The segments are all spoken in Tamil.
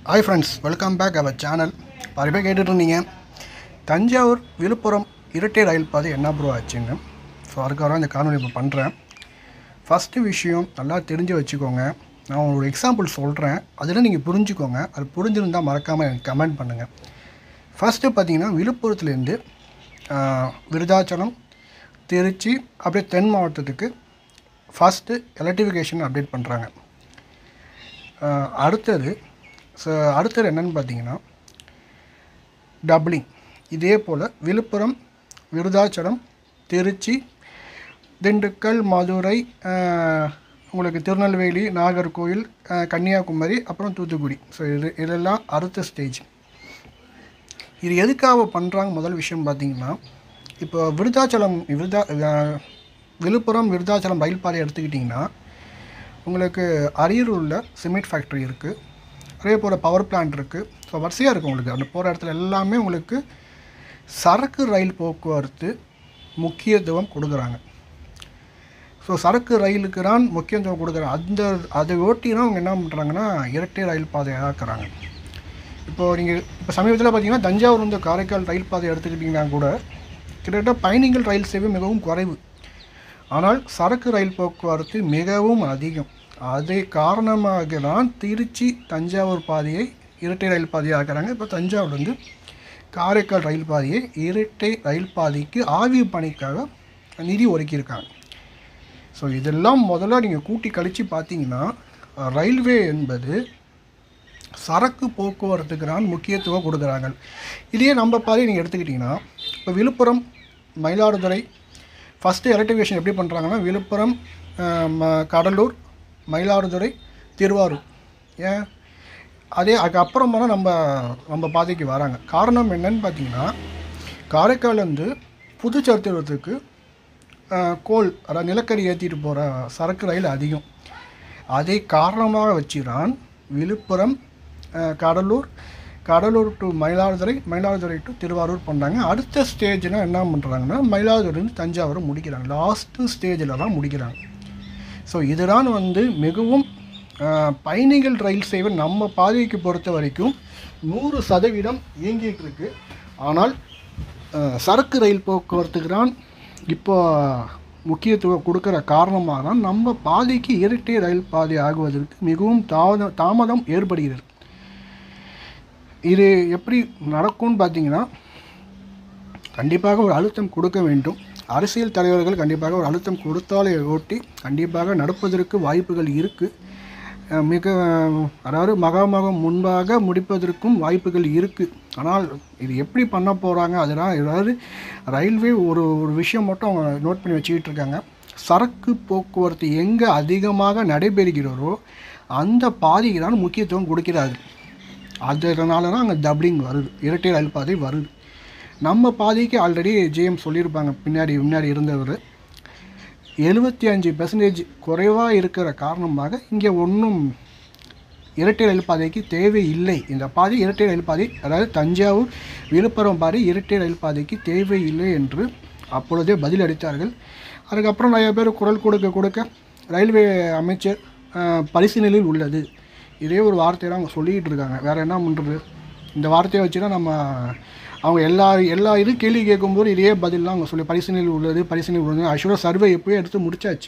hi friends welcome back our channel நிறைய பேர் கேட்டுட்டு இருந்தீங்க தஞ்சாவூர் விழுப்புரம் இரட்டை ரயில் பாதை என்ன ப்ரோ ஆச்சுங்க ஸோ அதுக்காக இந்த காணொலி இப்போ பண்ணுறேன் ஃபஸ்ட்டு விஷயம் நல்லா தெரிஞ்சு வச்சுக்கோங்க நான் ஒரு எக்ஸாம்பிள் சொல்கிறேன் அதில் நீங்கள் புரிஞ்சுக்கோங்க அது புரிஞ்சிருந்தால் மறக்காமல் எனக்கு கமெண்ட் பண்ணுங்கள் ஃபஸ்ட்டு பார்த்தீங்கன்னா விழுப்புரத்துலேருந்து ஆஹ், விருதாச்சலம் திருச்சி அப்படியே தென் மாவட்டத்துக்கு ஃபஸ்ட்டு எலக்ட்ரிஃபிகேஷன் அப்டேட் பண்ணுறாங்க ஆஹ் அடுத்தது ஸோ அடுத்தது என்னன்னு பார்த்தீங்கன்னா டப்ளிங் இதே போல் விழுப்புரம் விருதாச்சலம் திருச்சி திண்டுக்கல் மதுரை ஆஹ் உங்களுக்கு திருநெல்வேலி நாகர்கோவில் ஆஹ் கன்னியாகுமரி அப்புறம் தூத்துக்குடி ஸோ இது இதெல்லாம் அடுத்த ஸ்டேஜ் இது எதுக்காக பண்ணுறாங்க முதல் விஷயம் பார்த்தீங்கன்னா இப்போ விருதாச்சலம் விருதா ஆஹ் விழுப்புரம் விருதாச்சலம் ரயில் பாதை எடுத்துக்கிட்டிங்கன்னா உங்களுக்கு அரியலூரில் சிமெண்ட் ஃபேக்ட்ரி இருக்குது அதே போல் பவர் பிளான்ட் இருக்குது ஸோ வரிசையாக இருக்குது உங்களுக்கு அந்த போகிற இடத்துல எல்லாமே உங்களுக்கு சரக்கு ரயில் போக்குவரத்து முக்கியத்துவம் கொடுக்குறாங்க ஸோ சரக்கு ரயிலுக்கு தான் முக்கியத்துவம் கொடுக்குறாங்க அந்த அதை ஒட்டி தான் அவங்க என்ன பண்ணுறாங்கன்னா இரட்டை ரயில் பாதை ஆக்குறாங்க இப்போது நீங்கள் இப்போ சமீபத்தில் பார்த்தீங்கன்னா தஞ்சாவூர் வந்து காரைக்கால் ரயில் பாதை எடுத்துக்கிட்டிங்கன்னா கூட கிட்டத்தட்ட பயணிகள் ரயில் சேவை மிகவும் குறைவு ஆனால் சரக்கு ரயில் போக்குவரத்து மிகவும் அதிகம் அதே காரணமாக தான் திருச்சி தஞ்சாவூர் பாதையை இரட்டை ரயில் பாதையை ஆக்குறாங்க இப்போ தஞ்சாவூர் வந்து காரைக்கால் ரயில் பாதையை இரட்டை ரயில் பாதைக்கு ஆய்வு பணிக்காக நிதி ஒதுக்கியிருக்காங்க ஸோ இதெல்லாம் முதல்ல நீங்கள் கூட்டி கழித்து பார்த்தீங்கன்னா ரயில்வே என்பது சரக்கு போக்குவரத்துக்கு தான் முக்கியத்துவம் கொடுக்குறாங்க இதே நம்ம பாதையை நீங்கள் எடுத்துக்கிட்டிங்கன்னா இப்போ விழுப்புரம் மயிலாடுதுறை ஃபஸ்ட்டு எலக்ட்ரிஃபிகேஷன் எப்படி பண்ணுறாங்கன்னா விழுப்புரம் அஹ், ம- கடலூர் மயிலாடுதுறை திருவாரூர் ஏன் அதே அதுக்கப்புறமா தான் நம்ம நம்ம பாதைக்கு வராங்க காரணம் என்னன்னு பார்த்தீங்கன்னா காரைக்கால் வந்து புதுச்சத்திரத்துக்கு அஹ், கோல் அதாவது நிலக்கரி ஏற்றிட்டு போகிற சரக்கு ரயில் அதிகம் அதை காரணமாக வச்சுதான் விழுப்புரம் அஹ், கடலூர் கடலூர் டு மயிலாடுதுறை மயிலாடுதுறை டு திருவாரூர் பண்ணுறாங்க அடுத்த ஸ்டேஜில் என்ன பண்ணுறாங்கன்னா மயிலாடுதுறையிலிருந்து தஞ்சாவூர் முடிக்கிறாங்க லாஸ்ட்டு ஸ்டேஜில் தான் முடிக்கிறாங்க ஸோ இதுதான் வந்து மிகவும் அஹ், பயணிகள் ரயில் சேவை நம்ம பாதைக்கு பொறுத்த வரைக்கும் நூறு சதவீதம் இயங்கிட்டு இருக்கு ஆனால் அஹ், சரக்கு ரயில் போக்குவரத்துக்கு தான் இப்போ முக்கியத்துவம் கொடுக்குற காரணமாக தான் நம்ம பாதைக்கு இரட்டை ரயில் பாதை ஆகுவதற்கு மிகவும் தாமதம் தாமதம் ஏற்படுகிறது இது எப்படி நடக்கும்னு பார்த்தீங்கன்னா கண்டிப்பாக ஒரு அழுத்தம் கொடுக்க வேண்டும் அரசியல் தலைவர்கள் கண்டிப்பாக ஒரு அழுத்தம் கொடுத்தாலே ஒட்டி கண்டிப்பாக நடப்பதற்கு வாய்ப்புகள் இருக்குது மிக அதாவது மகாமகம் முன்பாக முடிப்பதற்கும் வாய்ப்புகள் இருக்குது ஆனால் இது எப்படி பண்ண போகிறாங்க அதெல்லாம் ஏதாவது ரயில்வே ஒரு ஒரு விஷயம் மட்டும் அவங்க நோட் பண்ணி வச்சுக்கிட்டு இருக்காங்க சரக்கு போக்குவரத்து எங்கே அதிகமாக நடைபெறுகிறதோ அந்த பாதைக்கு தான் முக்கியத்துவம் கொடுக்கிறார்கள் அதனால தான் அங்கே டப்ளிங் வருது இரட்டை ரயில் பாதை வருது நம்ம பாதைக்கு ஆல்ரெடி ஜேஎம் சொல்லியிருப்பாங்க பின்னாடி முன்னாடி இருந்தவர் எழுபத்தி அஞ்சு பெர்சன்டேஜ் குறைவாக இருக்கிற காரணமாக இங்கே ஒன்றும் இரட்டை ரயில் பாதைக்கு தேவை இல்லை இந்த பாதை இரட்டை ரயில் பாதை அதாவது தஞ்சாவூர் விழுப்புரம் பாதை இரட்டை ரயில் பாதைக்கு தேவை இல்லை என்று அப்பொழுதே பதில் அளித்தார்கள் அதுக்கப்புறம் நிறைய பேர் குரல் கொடுக்க கொடுக்க ரயில்வே அமைச்சர் அஹ், பரிசீலனையில் உள்ளது இதே ஒரு வார்த்தையை தான் அவங்க சொல்லிக்கிட்டு இருக்காங்க வேறு என்ன பண்ணுறது இந்த வார்த்தையை வச்சு தான் நம்ம அவங்க எல்லா எல்லா இது கேள்வி கேட்கும்போது இதே பதிலாம் அவங்க சொல்லி பரிசீலனையில் உள்ளது பரிசீலனையில் உள்ளது ஆக்சுவலாக சர்வே எப்போயோ எடுத்து முடிச்சாச்சு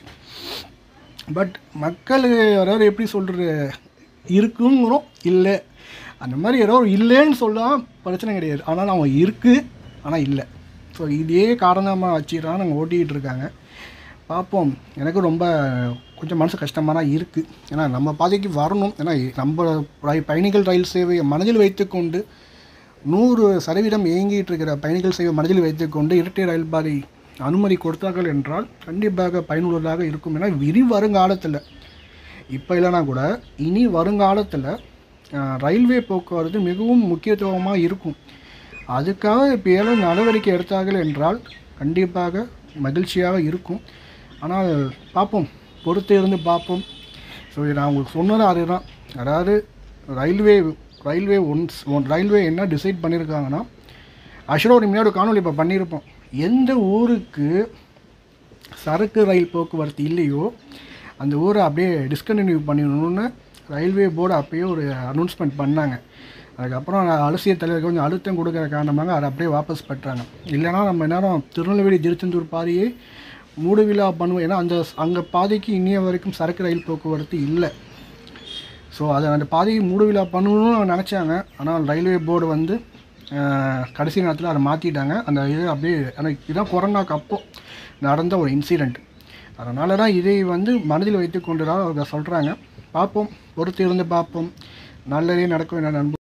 பட் மக்கள் யாராவது எப்படி சொல்கிறது இருக்குங்கிறோம் இல்லை அந்த மாதிரி ஏதோ ஒரு இல்லைன்னு சொல்லலாம் பிரச்சனை கிடையாது ஆனால் அவங்க இருக்குது ஆனால் இல்லை ஸோ இதே காரணமாக வச்சு தான் நாங்கள் ஓட்டிகிட்டு இருக்காங்க பார்ப்போம் எனக்கு ரொம்ப கொஞ்சம் மனசு கஷ்டமாக தான் இருக்குது ஏன்னா நம்ம பாதைக்கு வரணும் ஏன்னா நம்ம ரயில் பயணிகள் ரயில் சேவையை மனதில் வைத்துக்கொண்டு நூறு சதவீதம் இயங்கிட்டு இருக்கிற பயணிகள் சேவை மனதில் வைத்துக்கொண்டு இரட்டை ரயில் பாதை அனுமதி கொடுத்தார்கள் என்றால் கண்டிப்பாக பயனுள்ளதாக இருக்கும் ஏன்னா விரி வருங்காலத்தில் இப்போ இல்லைனா கூட இனி வருங்காலத்தில் அஹ், ரயில்வே போக்குவரத்து மிகவும் முக்கியத்துவமாக இருக்கும் அதுக்காக இப்போ ஏதாவது நடவடிக்கை எடுத்தார்கள் என்றால் கண்டிப்பாக மகிழ்ச்சியாக இருக்கும் ஆனால் பார்ப்போம் பொறுத்து இருந்து பார்ப்போம் ஸோ நான் உங்களுக்கு சொன்னது அதுதான் அதாவது railway railway once one railway என்ன டிசைட் பண்ணியிருக்காங்கன்னா ஆக்சுவலாக ஒரு முன்னாடி ஒரு காணொலி இப்போ பண்ணியிருப்போம் எந்த ஊருக்கு சரக்கு ரயில் போக்குவரத்து இல்லையோ அந்த ஊரை அப்படியே டிஸ்கண்டினியூ பண்ணிடணும்னு ரயில்வே போர்டு அப்பயே ஒரு அனௌன்ஸ்மெண்ட் பண்ணாங்க அதுக்கப்புறம் அரசியல் தலைவர் கொஞ்சம் அழுத்தம் கொடுக்குற காரணமாக அதை அப்படியே வாபஸ் பெற்றாங்க இல்லைன்னா நம்ம நேரம் திருநெல்வேலி திருச்செந்தூர் பாதையே மூடு விழா பண்ணுவோம் ஏன்னா அந்த அங்கே பாதைக்கு இன்னைய வரைக்கும் சரக்கு ரயில் போக்குவரத்து இல்லை ஸோ அதை அந்த பாதையை மூடு விழா பண்ணணும்னு நினச்சாங்க ஆனால் ரயில்வே போர்டு வந்து அஹ், கடைசி நேரத்தில் அதை மாற்றிட்டாங்க அந்த இது அப்படியே ஆனால் இதுதான் கொரோனாக்கு அப்போ நடந்த ஒரு இன்சிடெண்ட் அதனால தான் இதை வந்து மனதில் வைத்து கொண்டு தான் அவங்க சொல்கிறாங்க பார்ப்போம் பொறுத்து இருந்து பார்ப்போம் நல்லதே நடக்கும் என நண்பு